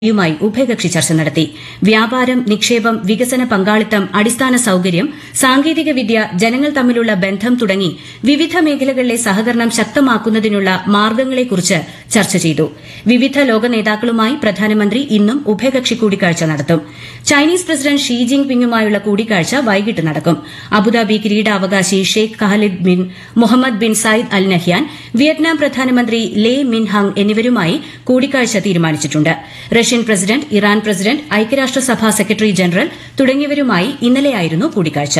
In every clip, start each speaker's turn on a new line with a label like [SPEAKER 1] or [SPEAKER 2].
[SPEAKER 1] യുമായി ഉഭയകക്ഷി ചർച്ച നടത്തി വ്യാപാരം നിക്ഷേപം വികസന പങ്കാളിത്തം അടിസ്ഥാന സൌകര്യം സാങ്കേതികവിദ്യ ജനങ്ങൾ തമ്മിലുള്ള ബന്ധം തുടങ്ങി വിവിധ മേഖലകളിലെ സഹകരണം ശക്തമാക്കുന്നതിനുള്ള മാർഗ്ഗങ്ങളെക്കുറിച്ച് ചർച്ച ചെയ്തു വിവിധ ലോക നേതാക്കളുമായി പ്രധാനമന്ത്രി ഇന്നും ഉഭയകക്ഷി കൂടിക്കാഴ്ച നടത്തും ചൈനീസ് പ്രസിഡന്റ് ഷീ ജിങ് പിങ്ങുമായുള്ള കൂടിക്കാഴ്ച വൈകിട്ട് നടക്കും അബുദാബി കിരീടാവകാശി Sheikh Khalid bin Mohammed bin Zayed Al Nahyan Vietnam പ്രധാനമന്ത്രി ലേ മിൻ ഹങ് എന്നിവരുമായി കൂടിക്കാഴ്ച തീരുമാനിച്ചിട്ടുണ്ട് റഷ്യൻ പ്രസിഡന്റ് ഇറാൻ പ്രസിഡന്റ് ഐക്യരാഷ്ട്രസഭാ സെക്രട്ടറി ജനറൽ തുടങ്ങിയവരുമായി ഇന്നലെയായിരുന്നു കൂടിക്കാഴ്ച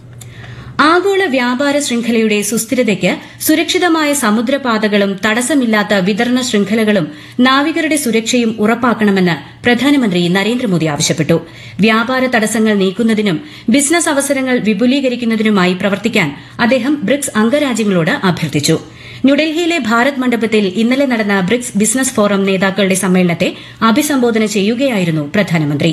[SPEAKER 1] ആഗോള വ്യാപാര ശൃംഖലയുടെ സുസ്ഥിരതയ്ക്ക് സുരക്ഷിതമായ സമുദ്രപാതകളും തടസ്സമില്ലാത്ത വിതരണ ശൃംഖലകളും നാവികരുടെ സുരക്ഷയും ഉറപ്പാക്കണമെന്ന് പ്രധാനമന്ത്രി നരേന്ദ്രമോദി ആവശ്യപ്പെട്ടു വ്യാപാര തടസ്സങ്ങൾ നീക്കുന്നതിനും ബിസിനസ് അവസരങ്ങൾ വിപുലീകരിക്കുന്നതിനുമായി പ്രവർത്തിക്കാൻ അദ്ദേഹം ബ്രിക്സ് അംഗരാജ്യങ്ങളോട് അഭ്യർത്ഥിച്ചു ന്യൂഡൽഹിയിലെ ഭാരത് മണ്ഡപത്തിൽ ഇന്നലെ നടന്ന ബ്രിക്സ് ബിസിനസ് ഫോറം നേതാക്കളുടെ സമ്മേളനത്തെ അഭിസംബോധന ചെയ്യുകയായിരുന്നു പ്രധാനമന്ത്രി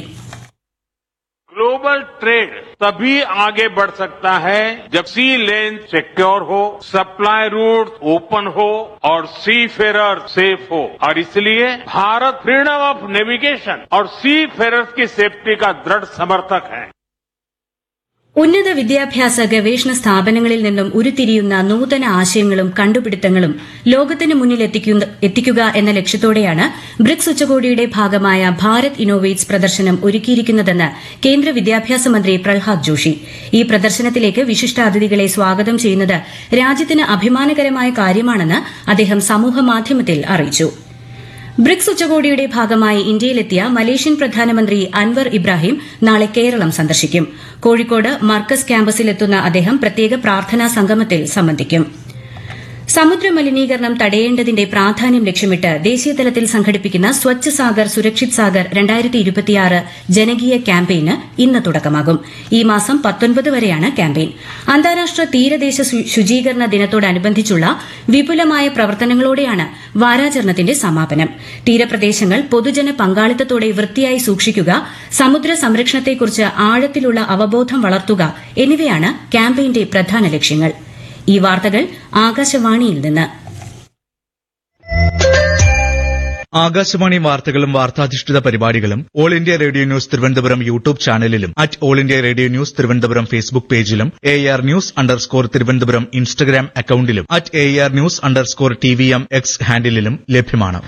[SPEAKER 2] ग्लोबल ट्रेड तभी आगे बढ़ सकता है जब सी लेन सिक्योर हो सप्लाई रूट ओपन हो और सी फेरर सेफ हो और इसलिए भारत फ्रीडम ऑफ नेविगेशन और सी फेरर्स की सेफ्टी का दृढ़ समर्थक है
[SPEAKER 1] ഉന്നത വിദ്യാഭ്യാസ ഗവേഷണ സ്ഥാപനങ്ങളിൽ നിന്നും ഉരുത്തിരിയുന്ന നൂതന ആശയങ്ങളും കണ്ടുപിടുത്തങ്ങളും ലോകത്തിന് മുന്നിൽ എത്തിക്കുക എന്ന ലക്ഷ്യത്തോടെയാണ് ബ്രിക്സ് ഉച്ചകോടിയുടെ ഭാഗമായ ഭാരത് ഇന്നോവേറ്റ്സ് പ്രദർശനം ഒരുക്കിയിരിക്കുന്നതെന്ന് കേന്ദ്ര വിദ്യാഭ്യാസ മന്ത്രി പ്രഹ്ലാദ് ജോഷി ഈ പ്രദർശനത്തിലേക്ക് വിശിഷ്ടാതിഥികളെ സ്വാഗതം ചെയ്യുന്നത് രാജ്യത്തിന് അഭിമാനകരമായ കാര്യമാണെന്ന് അദ്ദേഹം സമൂഹമാധ്യമത്തിൽ അറിയിച്ചു ബ്രിക്സ് ഉച്ചകോടിയുടെ ഭാഗമായി ഇന്ത്യയിലെത്തിയ മലേഷ്യൻ പ്രധാനമന്ത്രി അൻവർ ഇബ്രാഹിം നാളെ കേരളം സന്ദർശിക്കും കോഴിക്കോട് മർക്കസ് ക്യാമ്പസിലെത്തുന്ന അദ്ദേഹം പ്രത്യേക പ്രാർത്ഥനാ സംഗമത്തിൽ സംബന്ധിക്കും സമുദ്ര മലിനീകരണം തടയേണ്ടതിന്റെ പ്രാധാന്യം ലക്ഷ്യമിട്ട് ദേശീയതലത്തിൽ സംഘടിപ്പിക്കുന്ന സ്വച്ഛ് സാഗർ സുരക്ഷിത് സാഗർ ജനകീയ ക്യാമ്പയിന് ഇന്ന് തുടക്കമാകും ഈ മാസം പത്തൊൻപത് വരെയാണ് ക്യാമ്പയിൻ അന്താരാഷ്ട്ര തീരദേശ ശുചീകരണ ദിനത്തോടനുബന്ധിച്ചുള്ള വിപുലമായ പ്രവർത്തനങ്ങളോടെയാണ് വാരാചരണത്തിന്റെ സമാപനം തീരപ്രദേശങ്ങൾ പൊതുജന പങ്കാളിത്തത്തോടെ വൃത്തിയായി സൂക്ഷിക്കുക സമുദ്ര സംരക്ഷണത്തെക്കുറിച്ച് ആഴത്തിലുള്ള അവബോധം വളർത്തുക എന്നിവയാണ് ക്യാമ്പയിന്റെ പ്രധാന ലക്ഷ്യങ്ങൾ ഈ വാർത്തകൾ ആകാശവാണിയിൽ നിന്ന്
[SPEAKER 3] ആകാശവാണി വാർത്തകളും വാർത്താധിഷ്ഠിത പരിപാടികളും All India Radio news Thiruvananthapuram YouTube ചാനലിലും at All India Radio news Thiruvananthapuram Facebook പേജിലും A R news underscore Thiruvananthapuram Instagram അക്കൌണ്ടിലും at A R news underscore T V M X ഹാൻഡിലും ലഭ്യമാണ്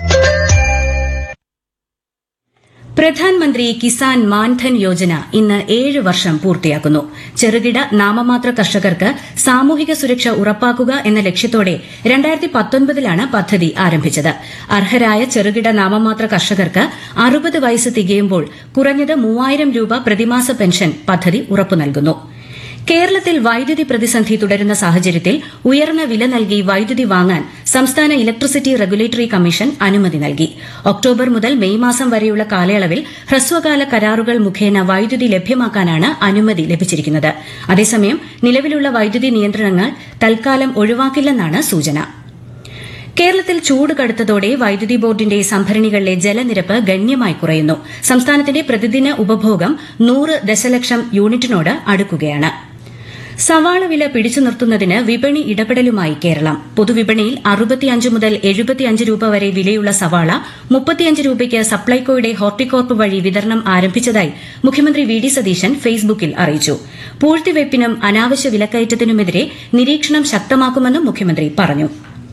[SPEAKER 1] പ്രധാൻമന്ത്രി കിസാൻ മാൻധൻ യോജന ഇന്ന് ഏഴ് വർഷം പൂർത്തിയാക്കുന്നു ചെറുകിട നാമമാത്ര കർഷകർക്ക് സാമൂഹിക സുരക്ഷ ഉറപ്പാക്കുക എന്ന ലക്ഷ്യത്തോടെ രണ്ടായിരത്തി പത്തൊൻപതിലാണ് പദ്ധതി ആരംഭിച്ചത് അർഹരായ ചെറുകിട നാമമാത്ര കർഷകർക്ക് അറുപത് വയസ്സ് തികയുമ്പോൾ കുറഞ്ഞത് മൂവായിരം രൂപ പ്രതിമാസ പെൻഷൻ പദ്ധതി ഉറപ്പു നൽകുന്നു കേരളത്തിൽ വൈദ്യുതി പ്രതിസന്ധി തുടരുന്ന സാഹചര്യത്തിൽ ഉയർന്ന വില നൽകി വൈദ്യുതി വാങ്ങാൻ സംസ്ഥാന ഇലക്ട്രിസിറ്റി റെഗുലേറ്ററി കമ്മീഷൻ അനുമതി നൽകി ഒക്ടോബർ മുതൽ മെയ് മാസം വരെയുള്ള കാലയളവിൽ ഹ്രസ്വകാല കരാറുകൾ മുഖേന വൈദ്യുതി ലഭ്യമാക്കാനാണ് അനുമതി ലഭിച്ചിരിക്കുന്നത് അതേസമയം നിലവിലുള്ള വൈദ്യുതി നിയന്ത്രണങ്ങൾ തൽക്കാലം ഒഴിവാക്കില്ലെന്നാണ് സൂചന കേരളത്തിൽ ചൂട് കടുത്തതോടെ വൈദ്യുതി ബോർഡിന്റെ സംഭരണികളിലെ ജലനിരപ്പ് ഗണ്യമായി കുറയുന്നു സംസ്ഥാനത്തിന്റെ പ്രതിദിന ഉപഭോഗം നൂറ് ദശലക്ഷം യൂണിറ്റിനോട് അടുക്കുകയാണ് സവാള വില പിടിച്ചു നിർത്തുന്നതിന് വിപണി ഇടപെടലുമായി കേരളം പൊതുവിപണിയിൽ അറുപത്തിയഞ്ച് മുതൽ എഴുപത്തിയഞ്ച് രൂപ വരെ വിലയുള്ള സവാള മുപ്പത്തിയഞ്ച് രൂപയ്ക്ക് സപ്ലൈകോയുടെ ഹോർട്ടികോർപ്പ് വഴി വിതരണം ആരംഭിച്ചതായി മുഖ്യമന്ത്രി വി ഡി സതീശൻ ഫേസ്ബുക്കിൽ അറിയിച്ചു പൂഴ്ത്തിവയ്പ്പിനും അനാവശ്യ വിലക്കയറ്റത്തിനുമെതിരെ നിരീക്ഷണം ശക്തമാക്കുമെന്നും മുഖ്യമന്ത്രി പറഞ്ഞു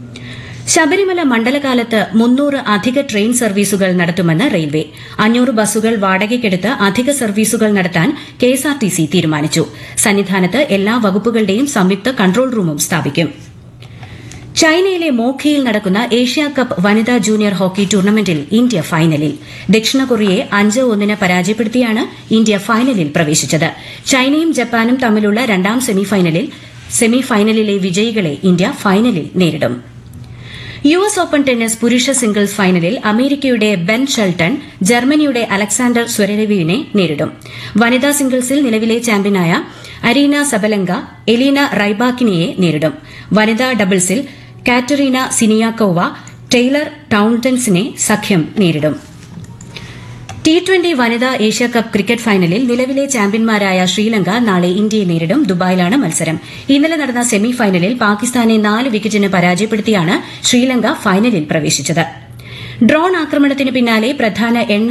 [SPEAKER 1] ശബരിമല മണ്ഡലകാലത്ത് മുന്നൂറ് അധിക ട്രെയിൻ സർവീസുകൾ നടത്തുമെന്ന് റെയിൽവേ അഞ്ഞൂറ് ബസ്സുകൾ വാടകയ്ക്കെടുത്ത് അധിക സർവീസുകൾ നടത്താൻ കെഎസ്ആർടിസി തീരുമാനിച്ചു സന്നിധാനത്ത് എല്ലാ വകുപ്പുകളുടെയും സംയുക്ത കൺട്രോൾ റൂമും സ്ഥാപിക്കും ചൈനയിലെ മോഖിയിൽ നടക്കുന്ന ഏഷ്യ കപ്പ് വനിതാ ജൂനിയർ ഹോക്കി ടൂർണമെന്റിൽ ഇന്ത്യ ഫൈനലിൽ ദക്ഷിണ കൊറിയയെ അഞ്ച് ഒന്നിന് പരാജയപ്പെടുത്തിയാണ് ഇന്ത്യ ഫൈനലിൽ പ്രവേശിച്ചത് ചൈനയും ജപ്പാനും തമ്മിലുള്ള രണ്ടാം സെമിഫൈനലിൽ സെമിഫൈനലിലെ വിജയികളെ ഇന്ത്യ ഫൈനലിൽ നേരിടും യു എസ് ഓപ്പൺ ടെന്നീസ് പുരുഷ സിംഗിൾസ് ഫൈനലിൽ അമേരിക്കയുടെ ബെൻ ഷെൽട്ടൺ ജർമ്മനിയുടെ അലക്സാണ്ടർ സ്വരരവിനെ നേരിടും വനിതാ സിംഗിൾസിൽ നിലവിലെ ചാമ്പ്യനായ അരീന സബലങ്ക എലീന റൈബാക്കിനെയെ നേരിടും വനിതാ ഡബിൾസിൽ കാറ്ററീന സിനിയാക്കോവ ടെയ്ലർ ടൌൺടൻസിനെ സഖ്യം നേരിടും ടി ട്വന്റി വനിതാ ഏഷ്യാകപ്പ് ക്രിക്കറ്റ് ഫൈനലിൽ നിലവിലെ ചാമ്പ്യന്മാരായ ശ്രീലങ്ക നാളെ ഇന്ത്യയെ നേരിടും ദുബായിലാണ് മത്സരം ഇന്നലെ നടന്ന സെമി ഫൈനലിൽ പാകിസ്ഥാനെ നാല് വിക്കറ്റിന് പരാജയപ്പെടുത്തിയാണ് ശ്രീലങ്ക ഫൈനലിൽ പ്രവേശിച്ചത് ഡ്രോൺ ആക്രമണത്തിന് പിന്നാലെ പ്രധാന എണ്ണ